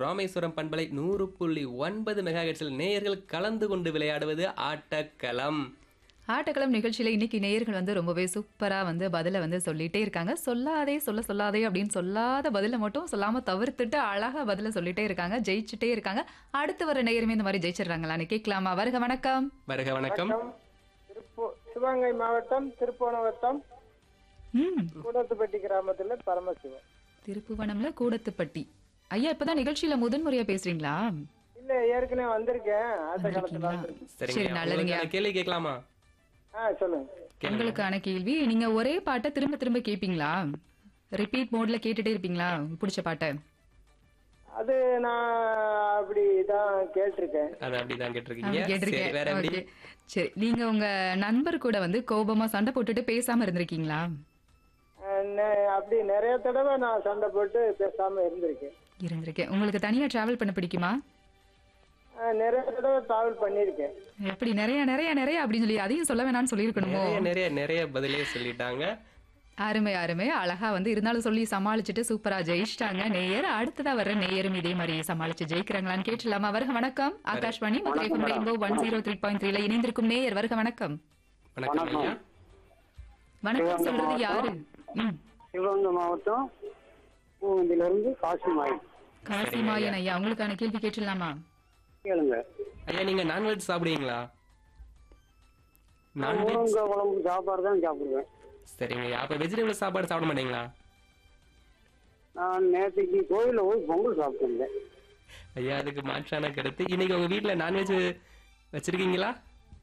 ராமேஸ்வரம் பண்பலை நூறு புள்ளி ஒன்பது மெகாஹெட்ஸில் நேயர்கள் கலந்து கொண்டு விளையாடுவது ஆட்டக்களம் ஆட்டக்களம் நிகழ்ச்சியில இன்னைக்கு நேயர்கள் வந்து ரொம்பவே சூப்பரா வந்து பதில வந்து சொல்லிட்டே இருக்காங்க சொல்லாதே சொல்ல சொல்லாதே அப்படின்னு சொல்லாத பதில மட்டும் சொல்லாம தவிர்த்துட்டு அழகா பதில சொல்லிட்டே இருக்காங்க ஜெயிச்சுட்டே இருக்காங்க அடுத்து வர நேயருமே இந்த மாதிரி ஜெயிச்சிடுறாங்களான்னு கேட்கலாமா வருக வணக்கம் வருக வணக்கம் திருப்பூ சிவகங்கை மாவட்டம் திருப்போணவட்டம் ம் கூடத்துப்பட்டி கிராமத்துல பரமசிவம் திருப்புவனம்ல கூடத்துப்பட்டி ஐயா இப்பதான் நிகழ்ச்சியில முதன்முறையா பேசுறீங்களா இல்ல ஏற்கனவே வந்திருக்கேன் ஆட்டக்காலத்துல வந்திருக்கேன் சரி சரிங்க நல்லதுங்க உங்களுக்கான கேள்வி கேட்கலாமா ஆ சொல்லுங்க கேளுங்க. உங்களுக்கான கேள்வி நீங்க ஒரே பாட்டை திரும்ப திரும்ப கேட்பீங்களா ரிப்பீட் மோட்ல கேட்டுட்டே இருப்பீங்களா பிடிச்ச பாட்டை அது நான் அப்படிதான் கேட்டிருக்கேன் அது அப்படிதான் ஆ, கேட்டிருக்கீங்க சரி கேட்டிருக்கேன் வேற எப்படி ஓகே. சரி நீங்க உங்க நண்பர் கூட வந்து கோபமா சண்டை போட்டுட்டு பேசாம இருந்திருக்கீங்களா அஹ் நெ- அப்படி நிறைய தடவை நான் சண்டை போட்டு பேசாம இருந்திருக்கேன் இருந்திருக்கேன் உங்களுக்கு தனியா டிராவல் பண்ண பிடிக்குமா அஹ் நிறைய தடவை டிராவல் பண்ணியிருக்கேன் எப்படி நிறைய நிறைய நிறைய அப்படின்னு சொல்லி அதையும் சொல்ல வேணாம்னு சொல்லியிருக்கணுமோ நிறைய நிறைய நிறைய பதிலே சொல்லிட்டாங்க அருமை அருமை அழகா வந்து இருந்தாலும் சொல்லி சமாளிச்சுட்டு சூப்பரா ஜெயிச்சிட்டாங்க நேயர் அடுத்ததா வர்ற நேயரும் இதே மாதிரி சமாளிச்சு ஜெயிக்கிறாங்களான்னு கேட்டுலாமா வருக வணக்கம் Akashvani Madurai FM Rainbow one zero three point த்ரீல இணைந்திருக்கும் நேயர் வருக வணக்கம் வணக்கம் ஐயா வணக்கம் சொல்றது யாரு ம் சிவகங்கை மாவட்டம் பூவந்தில இருந்து காசிமாய் காசிமாயன் ஐயா உங்களுக்கான கேள்வி கேட்டுடலாமா கேளுங்க ஐயா நீங்க நான்வெஜ் சாப்பிடுவீங்களா நான்வெஜ் முருங்கை குழம்பு சாப்பாடு தான் சாப்பிடுவேன் சரிங்க ஐயா அப்ப வெஜிடபிள் சாப்பாடு சாப்பிட மாட்டீங்களா நான் நேற்றுக்கு கோயிலில் போய் பொங்கல் சாப்பிட்டுருந்தேன் ஐயா அதுக்கு மாற்றான கருத்து இன்னைக்கு உங்க வீட்ல நான்வெஜ் வச்சிருக்கீங்களா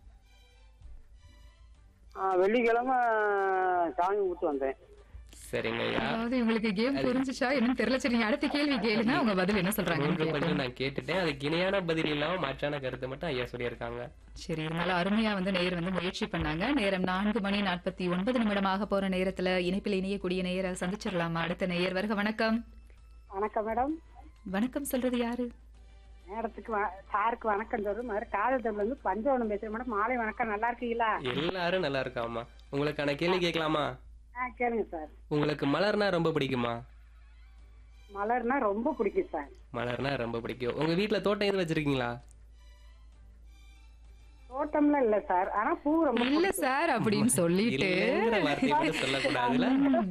ஆ, வெள்ளிக்கிழமை சாமி கும்பிட்டு வந்தேன் சரிங்க ஐயா அதாவது உங்களுக்கு கேம் புரிஞ்சுச்சா என்னன்னு தெரியல சரி நீங்க அடுத்த கேள்வி கேளுங்க உங்க பதில் என்ன மூன்று சொல்றாங்க பதில் நான் கேட்டுட்டேன் அதுக்கு இணையான பதில் இல்லாம மாற்றான கருத்து மட்டும் ஐயா சொல்லியிருக்காங்க சரி இருந்தாலும் அருமையா வந்து நேயர் வந்து முயற்சி பண்ணாங்க நேரம் நான்கு மணி நாற்பத்தி ஒன்பது நிமிடமாக போற நேரத்துல இணைப்பில் இணையக்கூடிய நேயரை சந்திச்சிடலாமா அடுத்த நேயர் வருக வணக்கம் வணக்கம் மேடம் வணக்கம் சொல்றது யாரு மேடத்துக்கு வ- சாருக்கு வணக்கம் சொல்றேன் மாதிரி காதத்துல இருந்து பஞ்சவனம் பேசுறேன் மேடம் மாலை வணக்கம் நல்லா இருக்கீங்களா எல்லாரும் நல்லா இருக்காமா உங்களுக்கான கேள்வி கேட்கலாமா ஆ கேளுங்க சார் உங்களுக்கு மலர்னா ரொம்ப பிடிக்குமா மலர்னா ரொம்ப பிடிக்கும் சார் மலர்னா ரொம்ப பிடிக்கும் உங்க வீட்ல தோட்டம் எதுவும் வச்சிருக்கீங்களா தோட்டம்லாம் இல்ல சார் ஆனா பூ ரொம்ப இல்ல சார் அப்படின்னு சொல்லிட்டு இல்லைங்கிற வார்த்தையை கூட சொல்லக்கூடாதுல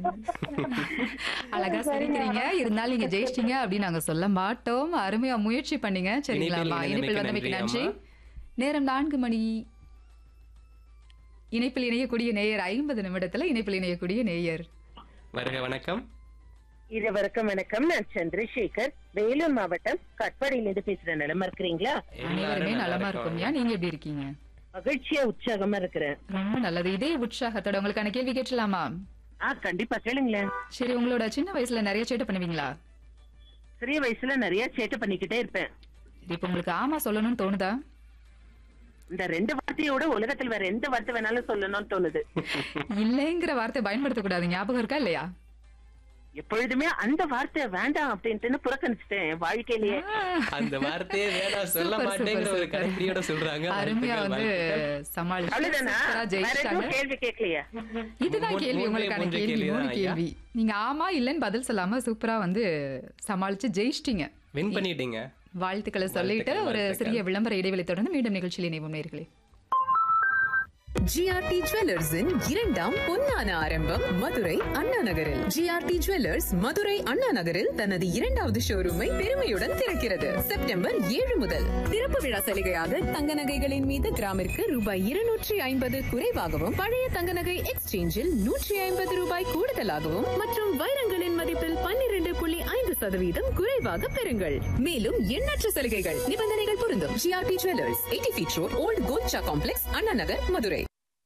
அழகா சிரிக்கிறீங்க இருந்தாலும் நீங்க ஜெயிச்சிட்டீங்க அப்படின்னு நாங்க சொல்ல மாட்டோம் அருமையா முயற்சி பண்ணீங்க சரிங்களாமா இணைப்பில் இணைப்பில் இணைந்தமைக்கு வந்தமைக்கு நன்றி நன்றி, நேரம் நான்கு மணி இணைப்பில் இணையக்கூடிய நேயர் ஐம்பது நிமிடத்துல இணைப்பில் இணையக்கூடிய நேயர் வருக வணக்கம் இருவருக்கும் வணக்கம் நான் சந்திரசேகர் வேலூர் மாவட்டம் கட்பாடியிலிருந்து பேசுறேன் நிலமா இருக்கிறீங்களா அனைவருமே எல்லாரும் நல்லா நலமா இருக்கோம் இருக்கும் நீங்க எப்படி இருக்கீங்க மகிழ்ச்சியா உற்சாகமா இருக்கிறேன் ரொம்ப நல்லது இதே உற்சாகத்தோட உங்களுக்கான கேள்வி கேட்டலாமா ஆ கண்டிப்பா கேளுங்களேன் சரி உங்களோட சின்ன வயசுல நிறைய சேட்டை பண்ணுவீங்களா சிறிய வயசுல நிறைய சேட்டை பண்ணிக்கிட்டே இருப்பேன் இப்ப உங்களுக்கு ஆமா சொல்லணும்னு தோணுதா இந்த ரெண்டு வார்த்தையோட உலகத்தில் வேற எந்த வார்த்தை வேணாலும் சொல்லணும்னு தோணுது இல்லைங்கிற வார்த்தை பயன்படுத்த கூடாது ஞாபகம் இருக்கா இல்லையா எப்பொழுதுமே அந்த வார்த்தை வேண்டாம் அப்படின்ட்டு புறக்கணிச்சிட்டேன் என் வாழ்க்கையிலேயே அந்த வார்த்தையே வேணாம் சொல்ல சூப்பர், மாட்டேங்கிற ஒரு சூப்பர், கடைப்பிடியோட சொல்றாங்க அருமையா வாழ்த்துக்கள், வந்து வாழ்த்துக்கள். சமாளிச்சு அவ்வளவுதானா சூப்பரா வேற ஜெயிச்சிட்டாங்க எதுவும் கேள்வி கேட்கலையா இதுதான் மூன்று- கேள்வி மூன்றே உங்களுக்கான மூன்று கேள்வி கேள்வி மூணு தான் ஐயா. கேள்வி நீங்க ஆமா இல்லைன்னு பதில் சொல்லாம சூப்பரா வந்து சமாளிச்சு ஜெயிச்சிட்டீங்க வின் பண்ணிட்டீங்க வாழ்த்துக்களை சொல்லிட்டு வாழ்த்துக்கள், ஒரு வாழ்த்துக்கள். சிறிய விளம்பர இடைவெளி தொடர்ந்து மீண்டும் நிகழ்ச்சியில் இணைவோம் நேர்களே ஜிஆர்டி ஜுவல்லர்ஸின் இரண்டாம் பொன்னான ஆரம்பம் மதுரை அண்ணா நகரில் ஜிஆர்டி ஜுவல்லர்ஸ் மதுரை அண்ணா நகரில் தனது இரண்டாவது ஷோரூமை பெருமையுடன் திறக்கிறது செப்டம்பர் ஏழு முதல் திறப்பு விழா சலுகையாக தங்க நகைகளின் மீது கிராமிற்கு ரூபாய் இருநூற்றி ஐம்பது குறைவாகவும் பழைய தங்க நகை எக்ஸ்சேஞ்சில் நூற்றி ஐம்பது ரூபாய் கூடுதலாகவும் மற்றும் வைரங்களின் மதிப்பில் பன்னிரண்டு புள்ளி ஐந்து சதவீதம் குறைவாக பெறுங்கள் மேலும் எண்ணற்ற சலுகைகள் நிபந்தனைகள் பொருந்தும் GRT jewellers eighty feet road old Golcha complex Anna Nagar Madurai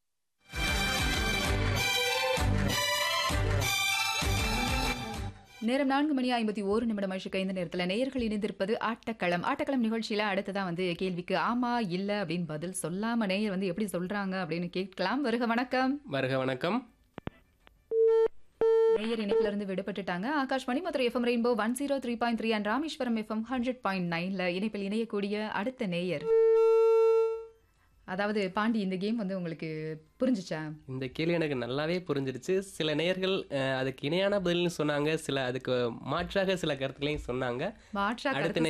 நேரம் நான்கு மணி ஐம்பத்தி ஓரு நிமிடம் அழிச்சுக்க இந்த நேரத்தில் நேயர்கள் இணைந்திருப்பது ஆட்டக்களம் ஆட்டக்களம் நிகழ்ச்சியில அடுத்ததான் வந்து கேள்விக்கு ஆமா இல்ல அப்படின்னு பதில் சொல்லாம நேயர் வந்து எப்படி சொல்றாங்க அப்படின்னு கேட்கலாம் வருக வணக்கம் வருக வணக்கம் நேயர் இணைப்புல இருந்து விடுபட்டுட்டாங்க Akashvani Madurai FM Rainbow one zero three point three and Rameswaram FM hundred point நைன்ல இணைப்பில் இணையக்கூடிய அடுத்த நேயர் அதாவது பாண்டி இந்த கேம் வந்து உங்களுக்கு புரிஞ்சுச்சா இந்த கேள்வி எனக்கு நல்லாவே புரிஞ்சிருச்சு சில நேயர்கள் அஹ், அதுக்கு இணையான பதில்னு சொன்னாங்க சில அதுக்கு மாற்றாக சில கருத்துக்களையும் சொன்னாங்க மாற்றா அடுத்த கருத்து